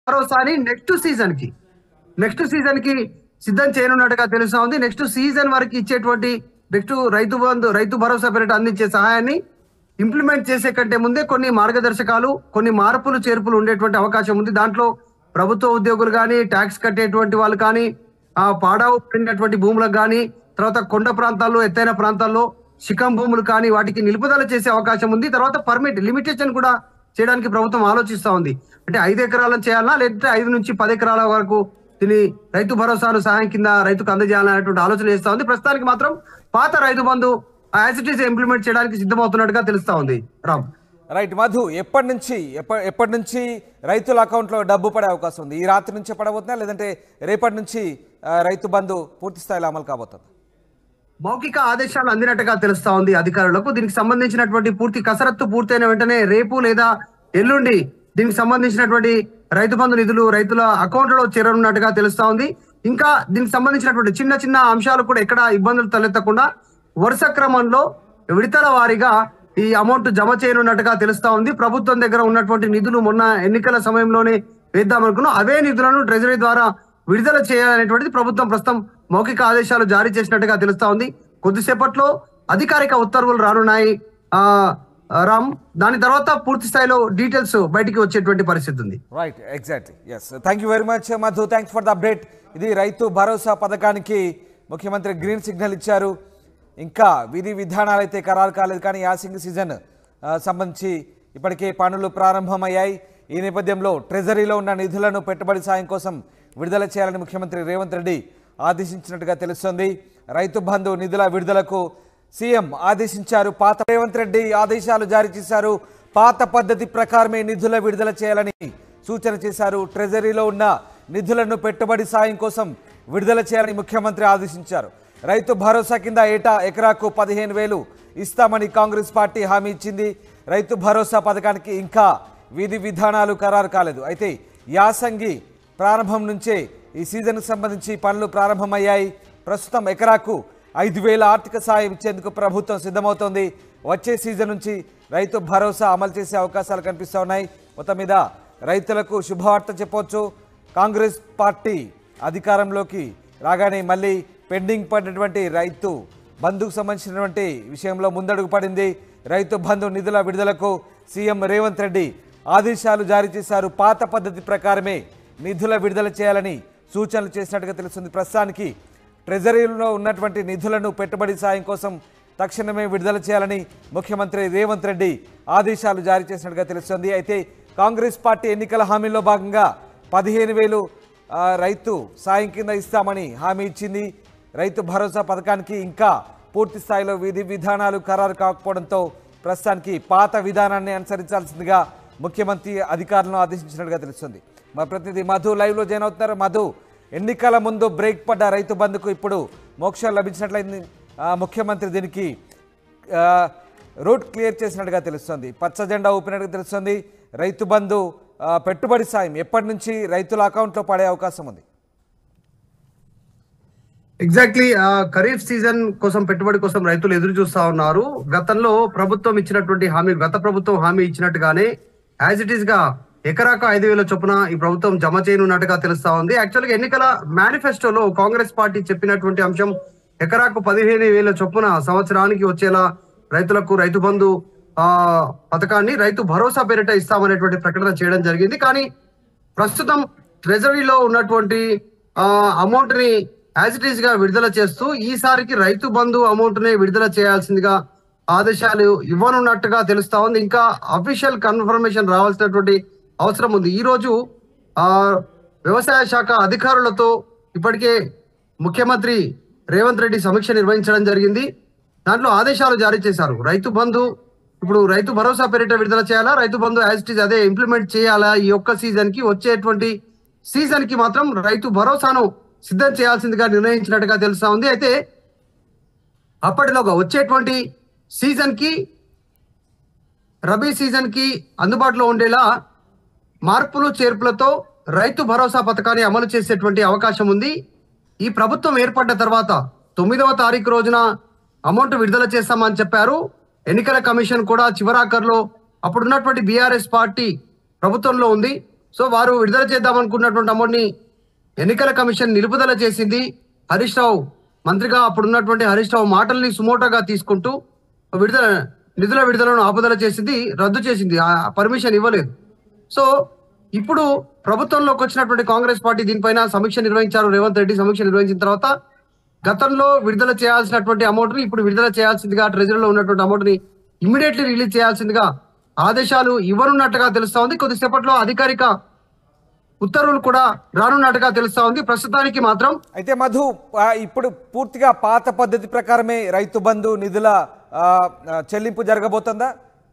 భరోసాని next season కి next season కి సిద్ధం చేయనున్నట్టుగా తెలుస్తా ఉంది నెక్స్ట్ సీజన్ వరకు ఇచ్చేటువంటి నెక్స్ట్ రైతు బంధు రైతు భరోసా పేరిట అందించే సహాయాన్ని ఇంప్లిమెంట్ చేసే కంటే ముందే కొన్ని మార్గదర్శకాలు కొన్ని మార్పులు చేర్పులు ఉండేటువంటి అవకాశం ఉంది దాంట్లో ప్రభుత్వ ఉద్యోగులు కానీ ట్యాక్స్ కట్టేటువంటి వాళ్ళు కానీ ఆ పాడావు పడినటువంటి భూములకు కానీ తర్వాత కొండ ప్రాంతాల్లో ఎత్తైన ప్రాంతాల్లో శిఖం భూములు కానీ వాటికి నిలుపుదల చేసే అవకాశం ఉంది తర్వాత పర్మిట్ లిమిటేషన్ కూడా చేయడానికి ప్రభుత్వం ఆలోచిస్తా ఉంది అంటే ఐదు ఎకరాలను చేయాలా లేదంటే ఐదు నుంచి పది ఎకరాల వరకు దీని రైతు భరోసాను సహాయం కింద రైతుకు అందజేయాలనేటువంటి ఆలోచన చేస్తా ఉంది ప్రస్తుతానికి మాత్రం పాత Rythu Bandhu as it is implement చేయడానికి సిద్ధమవుతున్నట్టుగా తెలుస్తా ఉంది రామ్ రైట్ మధు ఎప్పటి నుంచి ఎప్ప- ఎప్పటి నుంచి రైతుల అకౌంట్లో డబ్బు పడే అవకాశం ఉంది ఈ రాత్రి నుంచి పడబోతుందా లేదంటే రేపటి నుంచి ఆ, రైతు బంధు పూర్తి స్థాయిలో అమలు కాబోతుంది మౌఖిక ఆదేశాలు అందినట్టుగా తెలుస్తా ఉంది అధికారులకు దీనికి సంబంధించినటువంటి పూర్తి కసరత్తు పూర్తయిన వెంటనే రేపు లేదా ఎల్లుండి దీనికి సంబంధించినటువంటి రైతు బంధు నిధులు రైతుల అకౌంట్లలో చేరనున్నట్టుగా తెలుస్తా ఉంది ఇంకా దీనికి సంబంధించినటువంటి చిన్న చిన్న అంశాలు కూడా ఎక్కడ ఇబ్బందులు తలెత్తకుండా వరుస క్రమంలో విడతల వారీగా ఈ అమౌంట్ జమ చేయనున్నట్టుగా తెలుస్తా ఉంది ప్రభుత్వం దగ్గర ఉన్నటువంటి నిధులు మొన్న ఎన్నికల సమయంలోనే వేద్దామనుకున్నాం అవే నిధులను ట్రెజరీ ద్వారా విడుదల చేయాలనేటువంటిది ప్రభుత్వం ప్రస్తుతం మౌఖిక ఆదేశాలు జారీ చేసినట్టుగా తెలుస్తా ఉంది కొద్దిసేపట్లో అధికారిక ఉత్తర్వులు రానున్నాయి ఆ రామ్ దాని తర్వాత పూర్తి స్థాయిలో డీటెయిల్స్ బయటికి వచ్చేటువంటి పరిస్థితి ఉంది right exactly yes thank you very much Madhu thanks for the update ఇది రైతు భరోసా పథకానికి ముఖ్యమంత్రి గ్రీన్ సిగ్నల్ ఇచ్చారు ఇంకా విధి విధానాలు అయితే ఖరారు కాలేదు కానీ యాసింగ్ సీజన్ ఆ, సంబంధించి ఇప్పటికే పనులు ప్రారంభమయ్యాయి ఈ నేపథ్యంలో ట్రెజరీలో ఉన్న నిధులను పెట్టుబడి సాయం కోసం విడుదల చేయాలని ముఖ్యమంత్రి రేవంత్ రెడ్డి ఆదేశించినట్టుగా తెలుస్తోంది రైతు బంధు నిధుల విడుదలకు సీఎం ఆదేశించారు పాత రేవంత్ రెడ్డి ఆదేశాలు జారీ చేశారు పాత పద్ధతి ప్రకారమే నిధుల విడుదల చేయాలని సూచన చేశారు ట్రెజరీలో ఉన్న నిధులను పెట్టుబడి సాయం కోసం విడుదల చేయాలని ముఖ్యమంత్రి ఆదేశించారు రైతు భరోసా కింద ఏటా ఎకరాకు పదిహేను వేలు ఇస్తామని కాంగ్రెస్ పార్టీ హామీ ఇచ్చింది రైతు భరోసా పథకానికి ఇంకా విధి విధానాలు ఖరారు కాలేదు అయితే యాసంగి ప్రారంభం నుంచే ఈ సీజన్కు సంబంధించి పనులు ప్రారంభమయ్యాయి ప్రస్తుతం ఎకరాకు ఐదు వేల ఆర్థిక సాయం ఇచ్చేందుకు ప్రభుత్వం సిద్ధమవుతోంది వచ్చే సీజన్ నుంచి రైతు భరోసా అమలు చేసే అవకాశాలు కనిపిస్తూ ఉన్నాయి మొత్తం మీద రైతులకు శుభవార్త చెప్పొచ్చు కాంగ్రెస్ పార్టీ అధికారంలోకి రాగానే మళ్ళీ పెండింగ్ పడినటువంటి రైతు బంధుకు సంబంధించినటువంటి విషయంలో ముందడుగు పడింది రైతు బంధు నిధుల విడుదలకు సీఎం రేవంత్ రెడ్డి ఆదేశాలు జారీ చేశారు పాత పద్ధతి ప్రకారమే నిధుల విడుదల చేయాలని సూచనలు చేసినట్టుగా తెలుస్తుంది ప్రస్తుతానికి ట్రెజరీలో ఉన్నటువంటి నిధులను పెట్టుబడి సాయం కోసం తక్షణమే విడుదల చేయాలని ముఖ్యమంత్రి రేవంత్ రెడ్డి ఆదేశాలు జారీ చేసినట్టుగా తెలుస్తుంది అయితే కాంగ్రెస్ పార్టీ ఎన్నికల హామీలో భాగంగా పదిహేను వేలు ఆ, రైతు సాయం కింద ఇస్తామని హామీ ఇచ్చింది రైతు భరోసా పథకానికి ఇంకా పూర్తి స్థాయిలో విధి విధానాలు ఖరారు కాకపోవడంతో ప్రస్తుతానికి పాత విధానాన్ని అనుసరించాల్సిందిగా ముఖ్యమంత్రి అధికారులను ఆదేశించినట్టుగా తెలుస్తుంది మా ప్రతినిధి మధు లైవ్లో జాయిన్ అవుతున్నారు మధు ఎన్నికల ముందు బ్రేక్ పడ్డ రైతు బంధుకు ఇప్పుడు మోక్షం లభించినట్లయింది ఆ, ముఖ్యమంత్రి దీనికి ఆ, రూట్ క్లియర్ చేసినట్టుగా తెలుస్తుంది పచ్చ జెండా ఊపినట్టుగా తెలుస్తుంది రైతు బంధు ఆ, పెట్టుబడి సాయం ఎప్పటి నుంచి రైతుల అకౌంట్లో పడే అవకాశం ఉంది ఎగ్జాక్ట్లీ ఖరీఫ్ సీజన్ కోసం పెట్టుబడి కోసం రైతులు ఎదురు చూస్తా ఉన్నారు గతంలో ప్రభుత్వం ఇచ్చినటువంటి హామీ గత ప్రభుత్వం హామీ ఇచ్చినట్టుగానే యాజ్ ఇట్ ఈస్ గా ఎకరాకు ఐదు వేల చొప్పున ఈ ప్రభుత్వం జమ చేయనున్నట్టుగా తెలుస్తా ఉంది యాక్చువల్ గా ఎన్నికల మేనిఫెస్టోలో కాంగ్రెస్ పార్టీ చెప్పినటువంటి అంశం ఎకరాకు పదిహేను వేల చొప్పున సంవత్సరానికి వచ్చేలా రైతులకు రైతు బంధు ఆ పథకాన్ని రైతు భరోసా పేరిట ఇస్తామనేటువంటి ప్రకటన చేయడం జరిగింది కానీ ప్రస్తుతం ట్రెజరీలో ఉన్నటువంటి ఆ అమౌంట్ ని యాజ్ ఇట్ ఈస్ గా విడుదల చేస్తూ ఈసారికి రైతు బంధు అమౌంట్ ని విడుదల చేయాల్సిందిగా ఆదేశాలు ఇవ్వనున్నట్టుగా తెలుస్తా ఉంది ఇంకా అఫీషియల్ కన్ఫర్మేషన్ రావాల్సినటువంటి అవసరం ఉంది ఈ రోజు ఆ వ్యవసాయ శాఖ అధికారులతో ఇప్పటికే ముఖ్యమంత్రి రేవంత్ రెడ్డి సమీక్ష నిర్వహించడం జరిగింది దాంట్లో ఆదేశాలు జారీ చేశారు రైతు బంధు ఇప్పుడు రైతు భరోసా పేరిట విడుదల చేయాలా Rythu Bandhu as it is అదే ఇంప్లిమెంట్ చేయాలా ఈ ఒక్క సీజన్ కి వచ్చేటువంటి సీజన్ కి మాత్రం రైతు భరోసాను సిద్ధం చేయాల్సిందిగా నిర్ణయించినట్టుగా తెలుస్తా ఉంది అయితే అప్పటిలోగా వచ్చేటువంటి సీజన్ కి రబీ సీజన్ కి అందుబాటులో ఉండేలా మార్పులు చేర్పులతో రైతు భరోసా పథకాన్ని అమలు చేసేటువంటి అవకాశం ఉంది ఈ ప్రభుత్వం ఏర్పడ్డ తర్వాత తొమ్మిదవ తారీఖు రోజున అమౌంట్ విడుదల చేస్తామని చెప్పారు ఎన్నికల కమిషన్ కూడా చివరాఖర్లో అప్పుడున్నటువంటి బీఆర్ఎస్ పార్టీ ప్రభుత్వంలో ఉంది సో వారు విడుదల చేద్దాం అనుకున్నటువంటి అమౌంట్ ని ఎన్నికల కమిషన్ నిలుపుదల చేసింది హరీష్ రావు మంత్రిగా అప్పుడున్నటువంటి హరీష్ రావు మాటల్ని సుమోటోగా తీసుకుంటూ విడుదల నిధుల విడుదలను ఆపుదల చేసింది రద్దు చేసింది ఆ పర్మిషన్ ఇవ్వలేదు సో ఇప్పుడు ప్రభుత్వంలోకి వచ్చినటువంటి కాంగ్రెస్ పార్టీ దీనిపైన సమీక్ష నిర్వహించారు రేవంత్ రెడ్డి సమీక్ష నిర్వహించిన తర్వాత గతంలో విడుదల చేయాల్సినటువంటి అమౌంట్ ని ఇప్పుడు విడుదల చేయాల్సిందిగా ట్రెజరీలో ఉన్నటువంటి అమౌంట్ ని ఇమ్మీడియట్లీ రిలీజ్ చేయాల్సిందిగా ఆదేశాలు ఇవ్వనున్నట్టుగా తెలుస్తా ఉంది కొద్దిసేపట్లో అధికారిక ఉత్తర్వులు కూడా రానున్నట్టుగా తెలుస్తా ఉంది ప్రస్తుతానికి మాత్రం అయితే మధు ఆ, ఇప్పుడు పూర్తిగా పాత పద్ధతి ప్రకారమే రైతు బంధు నిధుల ఆ, ఆ, చెల్లింపు జరగబోతుందా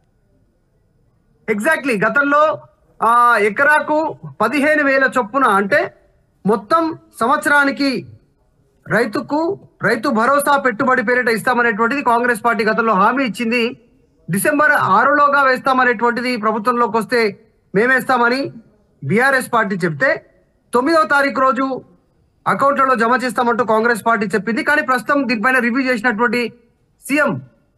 ఎగ్జాక్ట్లీ గతంలో ఆ ఎకరాకు పదిహేను వేల చొప్పున అంటే మొత్తం సంవత్సరానికి రైతుకు రైతు భరోసా పెట్టుబడి పేరిట ఇస్తామనేటువంటిది కాంగ్రెస్ పార్టీ గతంలో హామీ ఇచ్చింది డిసెంబర్ ఆరులోగా వేస్తామనేటువంటిది ప్రభుత్వంలోకి వస్తే మేమేస్తామని బీఆర్ఎస్ పార్టీ చెప్తే తొమ్మిదవ తారీఖు రోజు అకౌంట్లలో జమ చేస్తామంటూ కాంగ్రెస్ పార్టీ చెప్పింది కానీ ప్రస్తుతం దీనిపైన రివ్యూ చేసినటువంటి సీఎం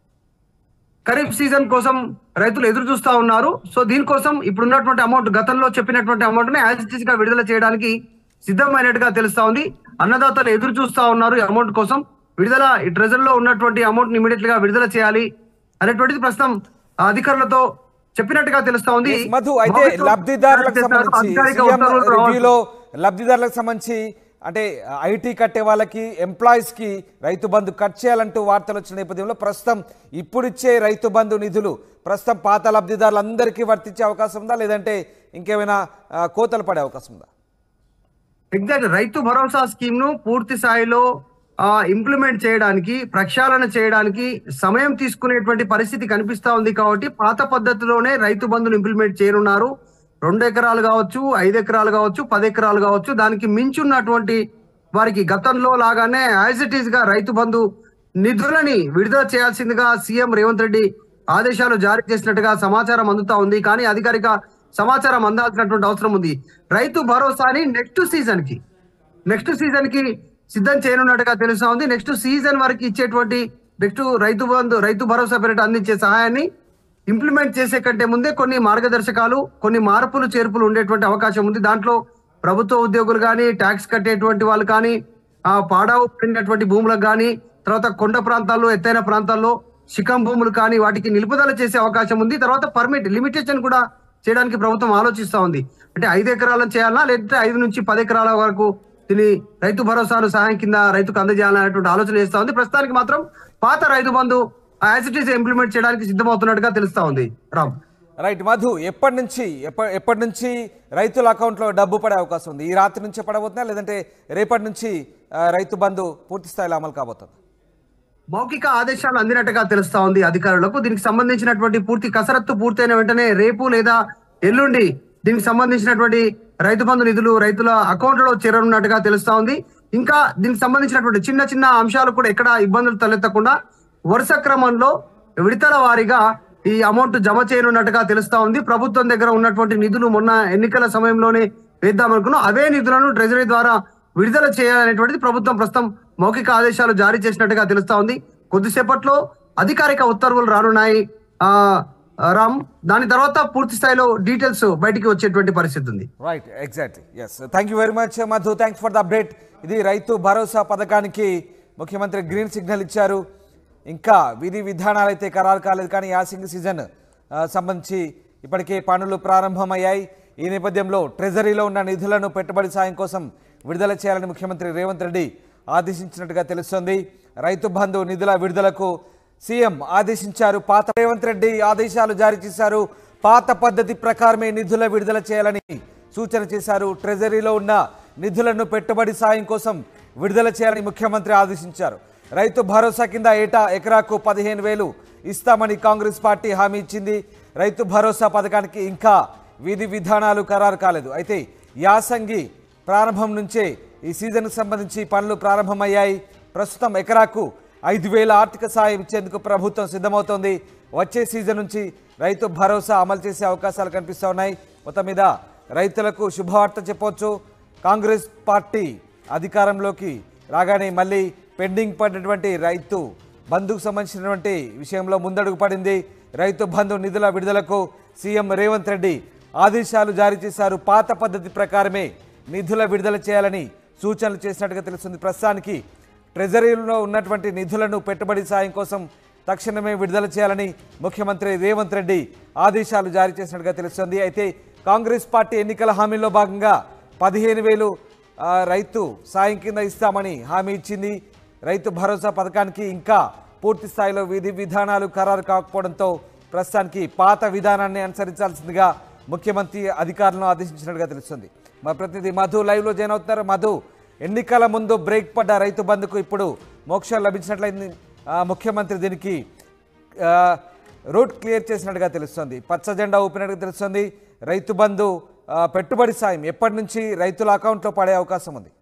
ఖరీఫ్ సీజన్ కోసం రైతులు ఎదురు చూస్తా ఉన్నారు సో దీనికోసం ఇప్పుడు ఉన్నటువంటి అమౌంట్ గతంలో చెప్పినటువంటి అమౌంట్ ని యాజ్ ఇట్ ఈస్ గా విడుదల చేయడానికి సిద్ధమైనట్టుగా తెలుస్తా ఉంది అన్నదాతలు ఎదురు చూస్తా ఉన్నారు ఈ అమౌంట్ కోసం విడుదల ఈ ట్రెజర్ లో ఉన్నటువంటి అమౌంట్ ని ఇమీడియట్ గా విడుదల చేయాలి అనేటువంటిది ప్రస్తుతం ఆ అధికారులతో చెప్పినట్టుగా తెలుస్తా ఉంది Yes, మధు అయితే భవిష్యత్తు లబ్ధిదారులకు సంబంధించి అధికారిక సీఎం ఉత్తర్వులు రావాలి. రివ్యూలో లబ్ధిదారులకు సంబంధించి అంటే ఐటీ కట్టే వాళ్ళకి ఎంప్లాయీస్ కి రైతు బంధు కట్ చేయాలంటూ వార్తలు వచ్చిన నేపథ్యంలో ప్రస్తుతం ఇప్పుడిచ్చే రైతు బంధు నిధులు ప్రస్తుతం పాత లబ్ధిదారులందరికీ వర్తించే అవకాశం ఉందా లేదంటే ఇంకేమైనా ఆ, కోతలు పడే అవకాశం ఉందా ఎగ్జాక్ట్ రైతు భరోసా స్కీమ్ ను పూర్తి స్థాయిలో ఇంప్లిమెంట్ చేయడానికి ప్రక్షాళన చేయడానికి సమయం తీసుకునేటువంటి పరిస్థితి కనిపిస్తా ఉంది కాబట్టి పాత పద్ధతిలోనే రైతు బంధును ఇంప్లిమెంట్ చేయనున్నారు రెండు ఎకరాలు కావచ్చు ఐదు ఎకరాలు కావచ్చు పది ఎకరాలు కావచ్చు దానికి మించున్నటువంటి వారికి గతంలో లాగానే యాజ్ ఇట్ ఈస్ గా రైతు బంధు నిధులని విడుదల చేయాల్సిందిగా సీఎం రేవంత్ రెడ్డి ఆదేశాలు జారీ చేసినట్టుగా సమాచారం అందుతా ఉంది కానీ అధికారిక సమాచారం అందాల్సినటువంటి అవసరం ఉంది రైతు భరోసాని నెక్స్ట్ సీజన్ కి నెక్స్ట్ సీజన్ కి సిద్ధం చేయనున్నట్టుగా తెలుస్తా ఉంది నెక్స్ట్ సీజన్ వరకు ఇచ్చేటువంటి నెక్స్ట్ రైతు బంధు రైతు భరోసా పేరిట అందించే సహాయాన్ని ఇంప్లిమెంట్ చేసే కంటే ముందే కొన్ని మార్గదర్శకాలు కొన్ని మార్పులు చేర్పులు ఉండేటువంటి అవకాశం ఉంది దాంట్లో ప్రభుత్వ ఉద్యోగులు కానీ ట్యాక్స్ కట్టేటువంటి వాళ్ళు కానీ ఆ పాడావు పడినటువంటి భూములకు కానీ తర్వాత కొండ ప్రాంతాల్లో ఎత్తైన ప్రాంతాల్లో శిఖం భూములు కానీ వాటికి నిలుపుదల చేసే అవకాశం ఉంది తర్వాత పర్మిట్ లిమిటేషన్ కూడా చేయడానికి ప్రభుత్వం ఆలోచిస్తా ఉంది అంటే ఐదు ఎకరాలను చేయాలన్నా లేదంటే ఐదు నుంచి పది ఎకరాల వరకు దీని రైతు భరోసాను సహాయం కింద రైతుకు అందజేయాలనేటువంటి ఆలోచన చేస్తా ఉంది ప్రస్తుతానికి మాత్రం పాత Rythu Bandhu as it is implement చేయడానికి సిద్ధమవుతున్నట్టుగా తెలుస్తా ఉంది రామ్ రైట్ మధు ఎప్పటి నుంచి ఎప్ప ఎప్పటి నుంచి రైతుల అకౌంట్లో డబ్బు పడే అవకాశం ఉంది ఈ రాత్రి నుంచే పడబోతుందా లేదంటే రేపటి నుంచి ఆ, రైతు బంధు పూర్తి స్థాయిలో అమలు కాబోతుంది మౌఖిక ఆదేశాలు అందినట్టుగా తెలుస్తా ఉంది అధికారులకు దీనికి సంబంధించినటువంటి పూర్తి కసరత్తు పూర్తయిన వెంటనే రేపు లేదా ఎల్లుండి దీనికి సంబంధించినటువంటి రైతు బంధు నిధులు రైతుల అకౌంట్లో చేరనున్నట్టుగా తెలుస్తా ఉంది ఇంకా దీనికి సంబంధించినటువంటి చిన్న చిన్న అంశాలు కూడా ఎక్కడ ఇబ్బందులు తలెత్తకుండా వరుస క్రమంలో విడతల వారీగా ఈ అమౌంట్ జమ చేయనున్నట్టుగా తెలుస్తా ఉంది ప్రభుత్వం దగ్గర ఉన్నటువంటి నిధులు మొన్న ఎన్నికల సమయంలోనే వేద్దామనుకున్నాం అవే నిధులను ట్రెజరీ ద్వారా విడుదల చేయాలనేటువంటిది ప్రభుత్వం ప్రస్తుతం మౌఖిక ఆదేశాలు జారీ చేసినట్టుగా తెలుస్తా ఉంది కొద్దిసేపట్లో అధికారిక ఉత్తర్వులు రానున్నాయి ఆ రామ్ దాని తర్వాత పూర్తి స్థాయిలో డీటెయిల్స్ బయటికి వచ్చేటువంటి పరిస్థితి ఉంది right exactly yes thank you very much Madhu thanks for the update ఇది రైతు భరోసా పథకానికి ముఖ్యమంత్రి గ్రీన్ సిగ్నల్ ఇచ్చారు ఇంకా విధి విధానాలు అయితే ఖరారు కాలేదు కానీ యాసింగ్ సీజన్ ఆ, సంబంధించి ఇప్పటికే పనులు ప్రారంభమయ్యాయి ఈ నేపథ్యంలో ట్రెజరీలో ఉన్న నిధులను పెట్టుబడి సాయం కోసం విడుదల చేయాలని ముఖ్యమంత్రి రేవంత్ రెడ్డి ఆదేశించినట్టుగా తెలుస్తోంది రైతు బంధు నిధుల విడుదలకు సీఎం ఆదేశించారు పాత రేవంత్ రెడ్డి ఆదేశాలు జారీ చేశారు పాత పద్ధతి ప్రకారమే నిధుల విడుదల చేయాలని సూచన చేశారు ట్రెజరీలో ఉన్న నిధులను పెట్టుబడి సాయం కోసం విడుదల చేయాలని ముఖ్యమంత్రి ఆదేశించారు రైతు భరోసా కింద ఏటా ఎకరాకు పదిహేను వేలు ఇస్తామని కాంగ్రెస్ పార్టీ హామీ ఇచ్చింది రైతు భరోసా పథకానికి ఇంకా విధి విధానాలు ఖరారు కాలేదు అయితే యాసంగి ప్రారంభం నుంచే ఈ సీజన్కు సంబంధించి పనులు ప్రారంభమయ్యాయి ప్రస్తుతం ఎకరాకు ఐదు వేల ఆర్థిక సాయం ఇచ్చేందుకు ప్రభుత్వం సిద్ధమవుతోంది వచ్చే సీజన్ నుంచి రైతు భరోసా అమలు చేసే అవకాశాలు కనిపిస్తూ ఉన్నాయి మొత్తం మీద రైతులకు శుభవార్త చెప్పొచ్చు కాంగ్రెస్ పార్టీ అధికారంలోకి రాగానే మళ్ళీ పెండింగ్ పడినటువంటి రైతు బంధుకు సంబంధించినటువంటి విషయంలో ముందడుగు పడింది రైతు బంధు నిధుల విడుదలకు సీఎం రేవంత్ రెడ్డి ఆదేశాలు జారీ చేశారు పాత పద్ధతి ప్రకారమే నిధుల విడుదల చేయాలని సూచనలు చేసినట్టుగా తెలుస్తుంది ప్రస్తుతానికి ట్రెజరీలో ఉన్నటువంటి నిధులను పెట్టుబడి సాయం కోసం తక్షణమే విడుదల చేయాలని ముఖ్యమంత్రి రేవంత్ రెడ్డి ఆదేశాలు జారీ చేసినట్టుగా తెలుస్తుంది అయితే కాంగ్రెస్ పార్టీ ఎన్నికల హామీలో భాగంగా పదిహేను వేలు ఆ, రైతు సాయం కింద ఇస్తామని హామీ ఇచ్చింది రైతు భరోసా పథకానికి ఇంకా పూర్తి స్థాయిలో విధి విధానాలు ఖరారు కాకపోవడంతో ప్రస్తుతానికి పాత విధానాన్ని అనుసరించాల్సిందిగా ముఖ్యమంత్రి అధికారులను ఆదేశించినట్టుగా తెలుస్తుంది మా ప్రతినిధి మధు లైవ్లో జాయిన్ అవుతున్నారు మధు ఎన్నికల ముందు బ్రేక్ పడ్డ రైతు బంధుకు ఇప్పుడు మోక్షం లభించినట్లయింది ఆ, ముఖ్యమంత్రి దీనికి ఆ, రూట్ క్లియర్ చేసినట్టుగా తెలుస్తుంది పచ్చ జెండా ఊపినట్టుగా తెలుస్తుంది రైతు బంధు ఆ, పెట్టుబడి సాయం ఎప్పటి నుంచి రైతుల అకౌంట్లో పడే అవకాశం ఉంది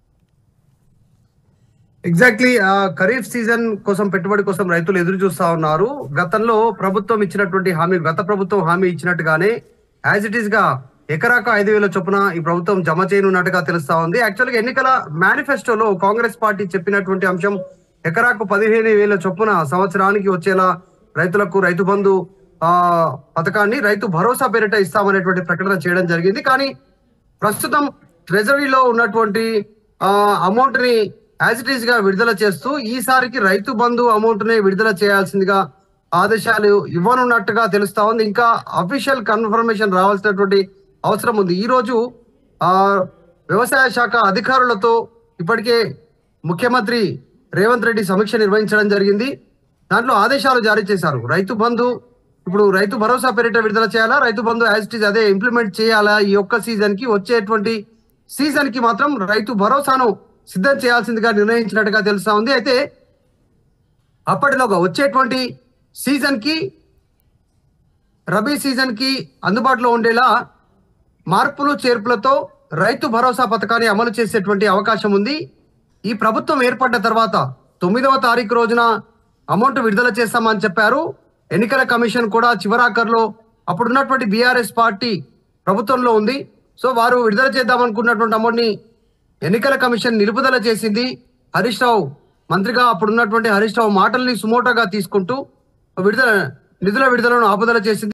ఎగ్జాక్ట్లీ ఖరీఫ్ సీజన్ కోసం పెట్టుబడి కోసం రైతులు ఎదురు చూస్తా ఉన్నారు గతంలో ప్రభుత్వం ఇచ్చినటువంటి హామీ గత ప్రభుత్వం హామీ ఇచ్చినట్టుగానే యాజ్ ఇట్ ఈస్ గా ఎకరాకు ఐదు వేల చొప్పున ఈ ప్రభుత్వం జమ చేయనున్నట్టుగా తెలుస్తా ఉంది యాక్చువల్ గా ఎన్నికల మేనిఫెస్టోలో కాంగ్రెస్ పార్టీ చెప్పినటువంటి అంశం ఎకరాకు పదిహేను వేల చొప్పున సంవత్సరానికి వచ్చేలా రైతులకు రైతు బంధు ఆ పథకాన్ని రైతు భరోసా పేరిట ఇస్తామనేటువంటి ప్రకటన చేయడం జరిగింది కానీ ప్రస్తుతం ట్రెజరీలో ఉన్నటువంటి ఆ అమౌంట్ ని యాజ్ ఇట్ ఈస్ గా విడుదల చేస్తూ ఈసారికి రైతు బంధు అమౌంట్ ని విడుదల చేయాల్సిందిగా ఆదేశాలు ఇవ్వనున్నట్టుగా తెలుస్తా ఉంది ఇంకా అఫీషియల్ కన్ఫర్మేషన్ రావాల్సినటువంటి అవసరం ఉంది ఈ రోజు ఆ వ్యవసాయ శాఖ అధికారులతో ఇప్పటికే ముఖ్యమంత్రి రేవంత్ రెడ్డి సమీక్ష నిర్వహించడం జరిగింది దాంట్లో ఆదేశాలు జారీ చేశారు రైతు బంధు ఇప్పుడు రైతు భరోసా పేరిట విడుదల చేయాలా Rythu Bandhu as it is అదే ఇంప్లిమెంట్ చేయాలా ఈ ఒక్క సీజన్ కి వచ్చేటువంటి సీజన్ కి మాత్రం రైతు భరోసాను సిద్ధం చేయాల్సిందిగా నిర్ణయించినట్టుగా తెలుస్తా ఉంది అయితే అప్పటిలోగా వచ్చేటువంటి సీజన్ కి రబీ సీజన్ కి అందుబాటులో ఉండేలా మార్పులు చేర్పులతో రైతు భరోసా పథకాన్ని అమలు చేసేటువంటి అవకాశం ఉంది ఈ ప్రభుత్వం ఏర్పడ్డ తర్వాత తొమ్మిదవ తారీఖు రోజున అమౌంట్ విడుదల చేస్తామని చెప్పారు ఎన్నికల కమిషన్ కూడా చివరాఖర్లో అప్పుడున్నటువంటి బీఆర్ఎస్ పార్టీ ప్రభుత్వంలో ఉంది సో వారు విడుదల చేద్దామనుకున్నటువంటి అమౌంట్ ని ఎన్నికల కమిషన్ నిలుపుదల చేసింది హరీష్ రావు మంత్రిగా అప్పుడున్నటువంటి హరీష్ రావు మాటల్ని సుమోటోగా తీసుకుంటూ విడుదల నిధుల విడుదలను ఆపుదల చేసింది